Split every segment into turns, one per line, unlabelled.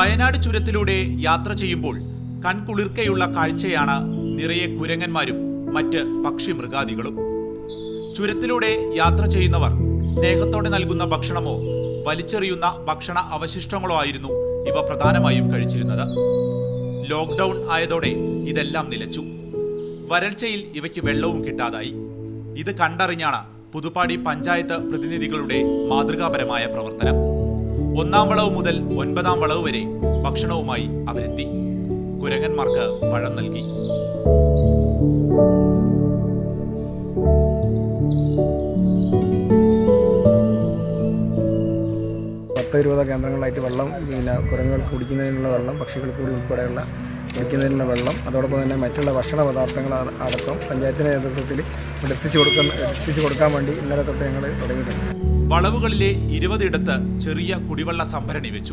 വയനാട് ചുരത്തിലൂടെ യാത്ര ചെയ്യുമ്പോൾ കൺകുളിർക്കയുള്ള കാഴ്ചയാണ് നിറയെ കുരങ്ങന്മാരും മറ്റ് പക്ഷി മൃഗാദികളും ചുരത്തിലൂടെ യാത്ര ചെയ്യുന്നവർ സ്നേഹത്തോടെ നൽകുന്ന ഭക്ഷണമോ വലിച്ചെറിയുന്ന ഭക്ഷണ അവശിഷ്ടങ്ങളോ ആയിരുന്നു ഇവ പ്രധാനമായും കഴിച്ചിരുന്നത് ലോക്ക്ഡൌൺ ആയതോടെ ഇതെല്ലാം നിലച്ചു വരൾച്ചയിൽ ഇവയ്ക്ക് വെള്ളവും കിട്ടാതായി ഇത് കണ്ടറിഞ്ഞാണ് പുതുപ്പാടി പഞ്ചായത്ത് പ്രതിനിധികളുടെ മാതൃകാപരമായ പ്രവർത്തനം ഒന്നാം വളവ് മുതൽ ഒൻപതാം വളവ് വരെ ഭക്ഷണവുമായി അവരെത്തി കുരങ്ങന്മാർക്ക് പഴം നൽകി
പത്ത് ഇരുപത് കേന്ദ്രങ്ങളിലായിട്ട് വെള്ളം പിന്നെ കുരങ്ങുകൾക്ക് കുടിക്കുന്നതിനുള്ള വെള്ളം പക്ഷികൾക്ക് കൂടി ഉൾപ്പെടെയുള്ള കുടിക്കുന്നതിനുള്ള വെള്ളം അതോടൊപ്പം തന്നെ മറ്റുള്ള ഭക്ഷണ പദാർത്ഥങ്ങൾ അട- അടക്കം പഞ്ചായത്തിൻ്റെ നേതൃത്വത്തിൽ ഇവിടെ എത്തിച്ചു കൊടുക്കുന്ന എത്തിച്ചു കൊടുക്കാൻ വേണ്ടി ഇന്നലെ തൊട്ട് ഞങ്ങൾ തുടങ്ങിയിട്ടുണ്ട്
വളവുകളിലെ ഇരുപതിടത്ത് ചെറിയ കുടിവെള്ള സംഭരണി വെച്ചു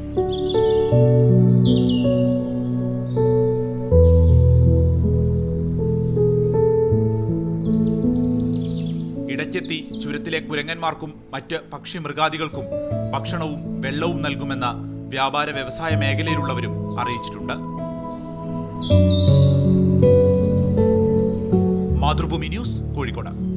ഇടയ്ക്കെത്തി ചുരത്തിലെ കുരങ്ങന്മാർക്കും മറ്റ് പക്ഷി മൃഗാദികൾക്കും ഭക്ഷണവും വെള്ളവും നൽകുമെന്ന് വ്യാപാര വ്യവസായ മേഖലയിലുള്ളവരും അറിയിച്ചിട്ടുണ്ട് മാതൃഭൂമി ന്യൂസ് കോഴിക്കോട്